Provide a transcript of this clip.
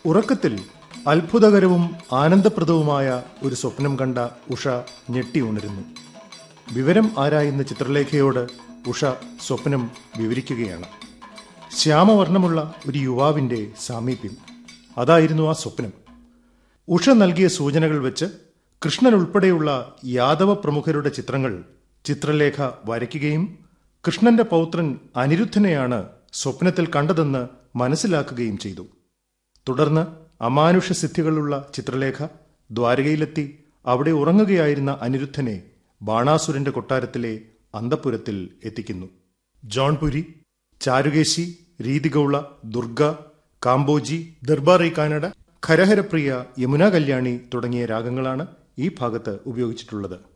ഉറക്കത്തിൽ അത്ഭുതകരവും ആനന്ദപ്രദവുമായ ഒരു സ്വപ്നം കണ്ട ഉഷ ഞെട്ടി ഉണരുന്നു വിവരം ആരായുന്ന ചിത്രലേഖയോട് ഉഷ സ്വപ്നം വിവരിക്കുകയാണ് ശ്യാമവർണ്ണമുള്ള ഒരു യുവാവിന്റെ സാമീപ്യം അതായിരുന്നു ആ സ്വപ്നം ഉഷ നൽകിയ സൂചനകൾ വെച്ച് കൃഷ്ണൻ ഉൾപ്പെടെയുള്ള യാദവ പ്രമുഖരുടെ ചിത്രങ്ങൾ ചിത്രലേഖ വരയ്ക്കുകയും കൃഷ്ണന്റെ പൗത്രൻ അനിരുദ്ധനെയാണ് സ്വപ്നത്തിൽ കണ്ടതെന്ന് മനസ്സിലാക്കുകയും ചെയ്തു തുടർന്ന് അമാനുഷ സിദ്ധികളുള്ള ചിത്രലേഖ ദ്വാരകയിലെത്തി അവിടെ ഉറങ്ങുകയായിരുന്ന അനിരുദ്ധനെ ബാണാസുരന്റെ കൊട്ടാരത്തിലെ അന്തപുരത്തിൽ എത്തിക്കുന്നു ജോൺപുരി ചാരുകേശി രീതിഗൌള ദുർഗ കാംബോജി ദർബാറി കാനഡ ഖരഹരപ്രിയ യമുന കല്യാണി തുടങ്ങിയ രാഗങ്ങളാണ് ഈ ഭാഗത്ത് ഉപയോഗിച്ചിട്ടുള്ളത്